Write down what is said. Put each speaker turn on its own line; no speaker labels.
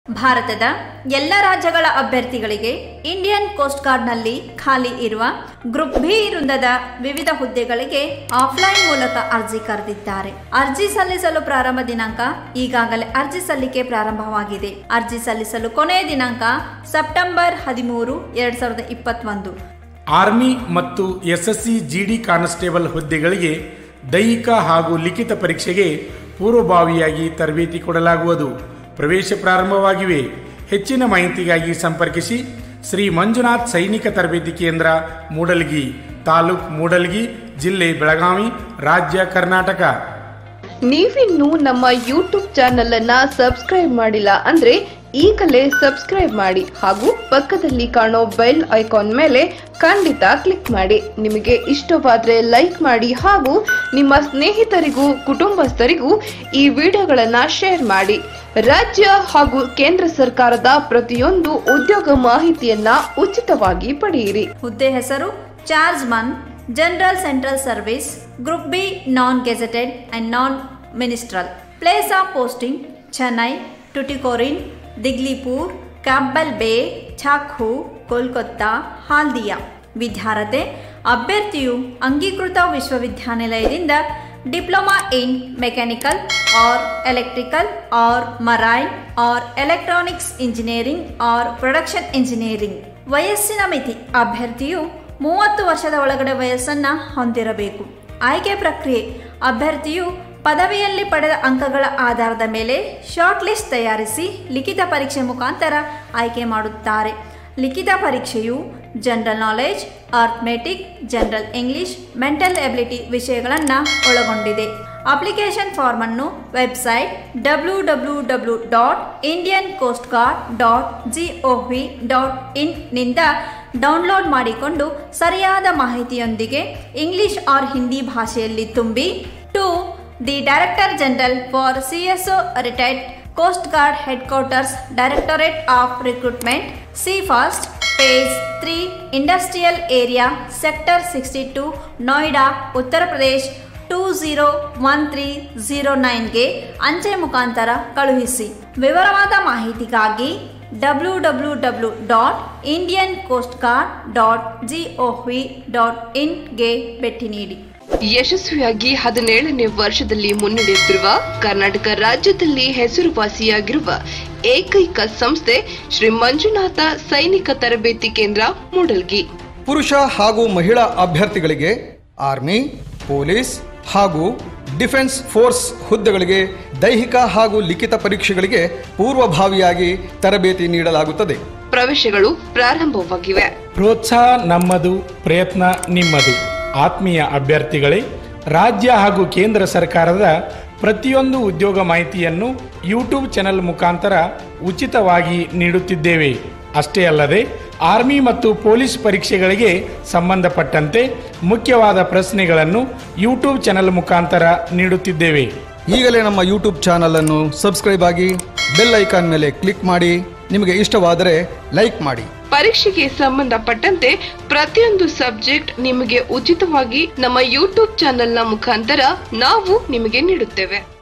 ಭಾರತದ ಎಲ್ಲ ರಾಜ್ಯಗಳ ಅಭ್ಯರ್ಥಿಗಳಿಗೆ ಇಂಡಿಯನ್ ಕೋಸ್ಟ್ ಗಾರ್ಡ್ನಲ್ಲಿ ಖಾಲಿ ಇರುವ ಗ್ರೂಪ್ ಬಿ ವೃಂದದ ವಿವಿಧ ಹುದ್ದೆಗಳಿಗೆ ಆಫ್ಲೈನ್ ಮೂಲಕ ಅರ್ಜಿ ಕರೆದಿದ್ದಾರೆ ಅರ್ಜಿ ಸಲ್ಲಿಸಲು ಪ್ರಾರಂಭ ದಿನಾಂಕ ಈಗಾಗಲೇ ಅರ್ಜಿ ಸಲ್ಲಿಕೆ ಪ್ರಾರಂಭವಾಗಿದೆ ಅರ್ಜಿ ಸಲ್ಲಿಸಲು ಕೊನೆಯ ದಿನಾಂಕ ಸೆಪ್ಟೆಂಬರ್ ಹದಿಮೂರು ಎರಡ್ ಸಾವಿರದ ಇಪ್ಪತ್ತೊಂದು
ಆರ್ಮಿ ಮತ್ತು ಎಸ್ಎಸ್ಸಿ ಜಿಡಿ ಕಾನ್ಸ್ಟೇಬಲ್ ಹುದ್ದೆಗಳಿಗೆ ದೈಹಿಕ ಹಾಗೂ ಲಿಖಿತ ಪರೀಕ್ಷೆಗೆ ಪೂರ್ವಭಾವಿಯಾಗಿ ತರಬೇತಿ ಕೊಡಲಾಗುವುದು ಪ್ರವೇಶ ಪ್ರಾರಂಭವಾಗಿವೆ ಹೆಚ್ಚಿನ ಮಾಹಿತಿಗಾಗಿ ಸಂಪರ್ಕಿಸಿ ಶ್ರೀ ಮಂಜುನಾಥ್ ಸೈನಿಕ ತರಬೇತಿ ಕೇಂದ್ರ ಮೂಡಲ್ಗಿ ತಾಲೂಕ್ ಮೂಡಲ್ಗಿ ಜಿಲ್ಲೆ ಬೆಳಗಾವಿ ರಾಜ್ಯ ಕರ್ನಾಟಕ
ನೀವಿನ್ನೂ ನಮ್ಮ ಯೂಟ್ಯೂಬ್ ಚಾನೆಲ್ ಅನ್ನ ಸಬ್ಸ್ಕ್ರೈಬ್ ಮಾಡಿಲ್ಲ ಅಂದ್ರೆ ಈಗಲೇ ಸಬ್ಸ್ಕ್ರೈಬ್ ಮಾಡಿ ಹಾಗೂ ಪಕ್ಕದಲ್ಲಿ ಕಾಣೋ ಬೆಲ್ ಐಕಾನ್ ಮೇಲೆ ಖಂಡಿತ ಕ್ಲಿಕ್ ಮಾಡಿ ನಿಮಗೆ ಇಷ್ಟವಾದ್ರೆ ಲೈಕ್ ಮಾಡಿ ಹಾಗೂ ನಿಮ್ಮ ಸ್ನೇಹಿತರಿಗೂ ಕುಟುಂಬಸ್ಥರಿಗೂ ಈ ವಿಡಿಯೋಗಳನ್ನ ಶೇರ್ ಮಾಡಿ ರಾಜ್ಯ ಹಾಗೂ ಕೇಂದ್ರ ಸರ್ಕಾರದ ಪ್ರತಿಯೊಂದು ಉದ್ಯೋಗ ಮಾಹಿತಿಯನ್ನ ಉಚಿತವಾಗಿ ಪಡೆಯಿರಿ
ಹುದ್ದೆ ಹೆಸರು chargeman general central service group B non gazetted and non ministerial place of posting Chennai Tuticorin Diglipur Campbell Bay ಚಾಖು ಕೋಲ್ಕತ್ತಾ ಹಾಲ್ದಿಯಾ ವಿದ್ಯಾರ್ಹತೆ ಅಭ್ಯರ್ಥಿಯು ಅಂಗೀಕೃತ ವಿಶ್ವವಿದ್ಯಾನಿಲಯದಿಂದ diploma in mechanical or electrical or marine or electronics engineering or production engineering ವಯಸ್ಸಿನ ಮಿತಿ ಅಭ್ಯರ್ಥಿಯು ಮೂವತ್ತು ವರ್ಷದ ಒಳಗಡೆ ವಯಸ್ಸನ್ನ ಹೊಂದಿರಬೇಕು ಆಯ್ಕೆ ಪ್ರಕ್ರಿಯೆ ಅಭ್ಯರ್ಥಿಯು ಪದವಿಯಲ್ಲಿ ಪಡೆದ ಅಂಕಗಳ ಆಧಾರದ ಮೇಲೆ ಶಾರ್ಟ್ ಲಿಸ್ಟ್ ತಯಾರಿಸಿ ಲಿಖಿತ ಪರೀಕ್ಷೆ ಮುಖಾಂತರ ಆಯ್ಕೆ ಮಾಡುತ್ತಾರೆ ಲಿಖಿತ ಪರೀಕ್ಷೆಯು general knowledge arithmetic general English mental ability ವಿಷಯಗಳನ್ನು ಒಳಗೊಂಡಿದೆ ಅಪ್ಲಿಕೇಶನ್ ಫಾರ್ಮ್ ಅನ್ನು website W W W dot Indian coast guard dot G O V dot in ನಿಂದ ಡೌನ್ಲೋಡ್ ಮಾಡಿಕೊಂಡು ಸರಿಯಾದ ಮಾಹಿತಿಯೊಂದಿಗೆ ಇಂಗ್ಲಿಷ್ ಆರ್ ಹಿಂದಿ ಭಾಷೆಯಲ್ಲಿ ತುಂಬಿ to the director general for CSO retired coast guard head quarters directorate of recruitment C fast page three industrial area sector sixty to Noida ಉತ್ತರ Pradesh two zero one three zero ನೈನ್ಗೆ ಅಂಚೆ ಮುಖಾಂತರ ಕಳುಹಿಸಿ ವಿವರವಾದ ಮಾಹಿತಿಗಾಗಿ W W W dot Indian coast guard dot G O V dot ಇನ್ಗೆ ಭೇಟಿ ನೀಡಿ
ಯಶಸ್ವಿಯಾಗಿ ಹದಿನೇಳನೇ ವರ್ಷದಲ್ಲಿ ಮುನ್ನಡೆಯುತ್ತಿರುವ ಕರ್ನಾಟಕ ರಾಜ್ಯದಲ್ಲಿ ಹೆಸರುವಾಸಿಯಾಗಿರುವ ಏಕೈಕ ಸಂಸ್ಥೆ ಶ್ರೀ ಮಂಜುನಾಥ ಸೈನಿಕ ತರಬೇತಿ ಕೇಂದ್ರ ಮೂಡಲ್ಗಿ
ಪುರುಷ ಹಾಗೂ ಮಹಿಳಾ ಅಭ್ಯರ್ಥಿಗಳಿಗೆ ಆರ್ಮಿ ಪೊಲೀಸ್ ಹಾಗೂ ಡಿಫೆನ್ಸ್ ಫೋರ್ಸ್ ಹುದ್ದೆಗಳಿಗೆ ದೈಹಿಕ ಹಾಗೂ ಲಿಖಿತ ಪರೀಕ್ಷೆಗಳಿಗೆ ಪೂರ್ವಭಾವಿಯಾಗಿ ತರಬೇತಿ ನೀಡಲಾಗುತ್ತದೆ
ಪ್ರವೇಶಗಳು ಪ್ರಾರಂಭವಾಗಿವೆ
ಪ್ರೋತ್ಸಾಹ ನಮ್ಮದು ಪ್ರಯತ್ನ ನಿಮ್ಮದು ಆತ್ಮೀಯ ಅಭ್ಯರ್ಥಿಗಳೇ ರಾಜ್ಯ ಹಾಗೂ ಕೇಂದ್ರ ಸರ್ಕಾರದ ಪ್ರತಿಯೊಂದು ಉದ್ಯೋಗ ಮಾಹಿತಿಯನ್ನು ಯೂಟ್ಯೂಬ್ ಚಾನೆಲ್ ಮುಖಾಂತರ ಉಚಿತವಾಗಿ ನೀಡುತ್ತಿದ್ದೇವೆ ಅಷ್ಟೇ ಅಲ್ಲದೆ ಆರ್ಮಿ ಮತ್ತು ಪೊಲೀಸ್ ಪರೀಕ್ಷೆಗಳಿಗೆ ಸಂಬಂಧಪಟ್ಟಂತೆ ಮುಖ್ಯವಾದ ಪ್ರಶ್ನೆಗಳನ್ನು ಯೂಟ್ಯೂಬ್ ಚಾನೆಲ್ ಮುಖಾಂತರ ನೀಡುತ್ತಿದ್ದೇವೆ
ಈಗಲೇ ನಮ್ಮ ಯೂಟ್ಯೂಬ್ ಚಾನಲ್ ಅನ್ನು ಸಬ್ಸ್ಕ್ರೈಬ್ ಆಗಿ ಬೆಲ್ ಐಕಾನ್ ಮೇಲೆ ಕ್ಲಿಕ್ ಮಾಡಿ ನಿಮಗೆ ಇಷ್ಟವಾದರೆ ಲೈಕ್ ಮಾಡಿ
ಪರೀಕ್ಷೆಗೆ ಸಂಬಂಧಪಟ್ಟಂತೆ ಪ್ರತಿಯೊಂದು ಸಬ್ಜೆಕ್ಟ್ ನಿಮಗೆ ಉಚಿತವಾಗಿ ನಮ್ಮ ಯೂಟ್ಯೂಬ್ ಚಾನೆಲ್ನ ಮುಖಾಂತರ ನಾವು ನಿಮಗೆ ನೀಡುತ್ತೇವೆ